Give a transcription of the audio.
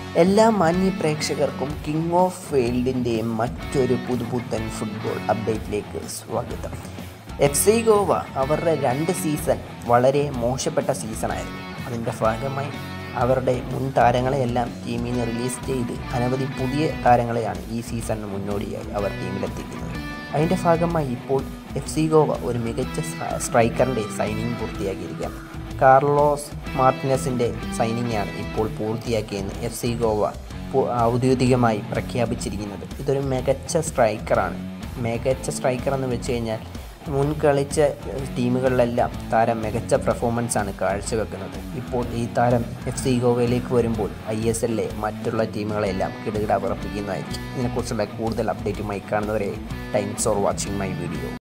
എല്ലാ മാന്യ പ്രേക്ഷകർക്കും കിങ് ഓഫ് വേൾഡിൻ്റെ മറ്റൊരു പുതുപുത്തൻ ഫുട്ബോൾ അപ്ഡേറ്റിലേക്ക് സ്വാഗതം എഫ് സി ഗോവ അവരുടെ രണ്ട് സീസൺ വളരെ മോശപ്പെട്ട സീസണായിരുന്നു അതിൻ്റെ ഭാഗമായി അവരുടെ മുൻ താരങ്ങളെയെല്ലാം ടീമിൽ നിന്ന് റിലീസ് ചെയ്ത് അനവധി പുതിയ താരങ്ങളെയാണ് ഈ സീസണിന് മുന്നോടിയായി അവർ ടീമിലെത്തിക്കുന്നത് അതിൻ്റെ ഭാഗമായി ഇപ്പോൾ എഫ് സി ഗോവ ഒരു മികച്ച സ്ട്രൈക്കറിൻ്റെ സൈനിങ് പൂർത്തിയാക്കിയിരിക്കുകയാണ് കാർലോസ് മാർട്ടിനസിൻ്റെ സൈനിങ്ങാണ് ഇപ്പോൾ പൂർത്തിയാക്കിയെന്ന് എഫ് സി ഗോവ ഔദ്യോഗികമായി പ്രഖ്യാപിച്ചിരിക്കുന്നത് ഇതൊരു മികച്ച സ്ട്രൈക്കറാണ് മികച്ച സ്ട്രൈക്കർ എന്ന് വെച്ച് കഴിഞ്ഞാൽ മുൻ കളിച്ച ടീമുകളിലെല്ലാം താരം മികച്ച പെർഫോമൻസ് ആണ് കാഴ്ചവെക്കുന്നത് ഇപ്പോൾ ഈ താരം എഫ് സി ഗോവയിലേക്ക് വരുമ്പോൾ ഐ എസ് എല്ലിലെ മറ്റുള്ള ടീമുകളെല്ലാം കിടുകിട ഉറപ്പിക്കുന്നതായിരിക്കും ഇതിനെക്കുറിച്ചുള്ള കൂടുതൽ അപ്ഡേറ്റുമായി കാണുന്നവരെ thanks for watching my video